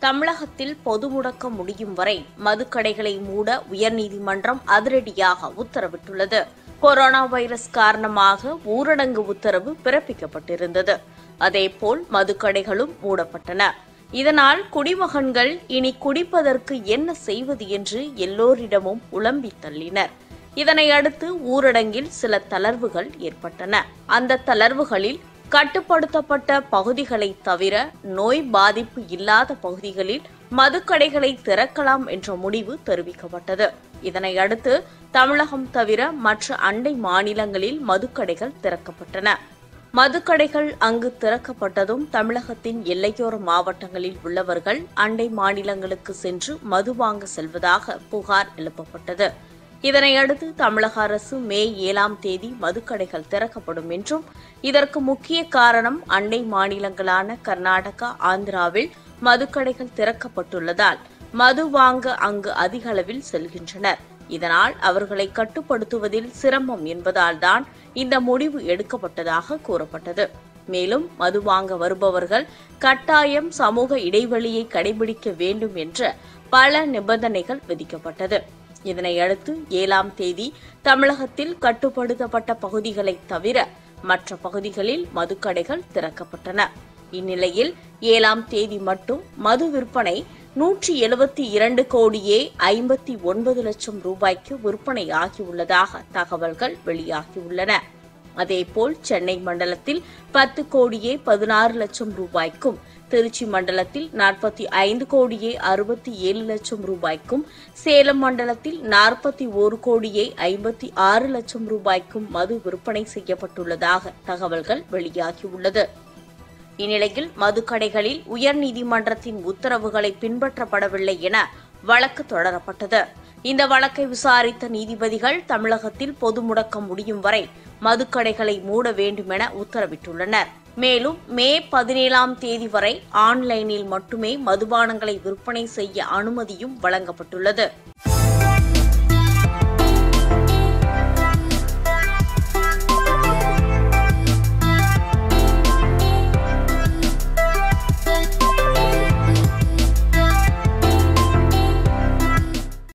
தமிழகத்தில் பொது முடக்கம் முடியும் வரை மதுக்கடைகளை மூட உயர்நீதிமன்றம் அதிரடியாக உத்தரவிட்டுள்ளது கொரோனா வைரஸ் காரணமாக ஊரடங்கு உத்தரவு பிறப்பிக்கப்பட்டிருந்தது அதேபோல் மதுக்கடைகளும் மூடப்பட்டன இதனால் குடிமகன்கள் இனி குடிப்பதற்கு என்ன செய்வது என்று எல்லோரிடமும் உளம்பி தள்ளினர் இதனை அடுத்து ஊரடங்கில் சில தளர்வுகள் ஏற்பட்டன அந்த தளர்வுகளில் கட்டுப்படுத்தப்பட்ட பகுதிகளை தவிர நோய் பாதிப்பு இல்லாத பகுதிகளில் மதுக்கடைகளை திறக்கலாம் என்ற முடிவு தெரிவிக்கப்பட்டது இதனை அடுத்து தமிழகம் தவிர மற்ற அண்டை மாநிலங்களில் மதுக்கடைகள் திறக்கப்பட்டன மதுக்கடைகள் அங்கு திறக்கப்பட்டதும் தமிழகத்தின் எல்லையோர மாவட்டங்களில் உள்ளவர்கள் அண்டை மாநிலங்களுக்கு சென்று மது வாங்க செல்வதாக புகார் எழுப்பப்பட்டது இதனையடுத்து தமிழக அரசு மே ஏழாம் தேதி மதுக்கடைகள் திறக்கப்படும் என்றும் இதற்கு முக்கிய காரணம் அண்டை மாநிலங்களான கர்நாடகா ஆந்திராவில் மதுக்கடைகள் திறக்கப்பட்டுள்ளதால் மது வாங்க அங்கு அதிக அளவில் செல்கின்றனர் இதனால் அவர்களை கட்டுப்படுத்துவதில் சிரமம் என்பதால்தான் இந்த முடிவு எடுக்கப்பட்டதாக கூறப்பட்டது மேலும் மது வாங்க வருபவர்கள் கட்டாயம் சமூக இடைவெளியை கடைபிடிக்க வேண்டும் என்ற பல நிபந்தனைகள் விதிக்கப்பட்டது இதனையடுத்து ஏழாம் தேதி தமிழகத்தில் கட்டுப்படுத்தப்பட்ட பகுதிகளை தவிர மற்ற பகுதிகளில் மதுக்கடைகள் திறக்கப்பட்டன இந்நிலையில் ஏழாம் தேதி மட்டும் மது விற்பனை நூற்றி எழுபத்தி இரண்டு கோடியே ஐம்பத்தி ஒன்பது லட்சம் ரூபாய்க்கு விற்பனையாகியுள்ளதாக தகவல்கள் வெளியாகியுள்ளன அதேபோல் சென்னை மண்டலத்தில் பத்து கோடியே பதினாறு லட்சம் ரூபாய்க்கும் திருச்சி மண்டலத்தில் நாற்பத்தி ஐந்து கோடியே அறுபத்தி ஏழு லட்சம் ரூபாய்க்கும் சேலம் மண்டலத்தில் நாற்பத்தி ஒரு கோடியே ஐம்பத்தி ஆறு லட்சம் ரூபாய்க்கும் மது விற்பனை செய்யப்பட்டுள்ளதாக தகவல்கள் வெளியாகியுள்ளது இந்நிலையில் மதுக்கடைகளில் உயர்நீதிமன்றத்தின் உத்தரவுகளை பின்பற்றப்படவில்லை என வழக்கு தொடரப்பட்டது இந்த வழக்கை விசாரித்த நீதிபதிகள் தமிழகத்தில் பொது முடக்கம் முடியும் வரை மதுக்கடைகளை மூட வேண்டும் என உத்தரவிட்டுள்ளனர் மேலும் மே பதினேழாம் தேதி வரை ஆன்லைனில் மட்டுமே மதுபானங்களை விற்பனை செய்ய அனுமதியும் வழங்கப்பட்டுள்ளது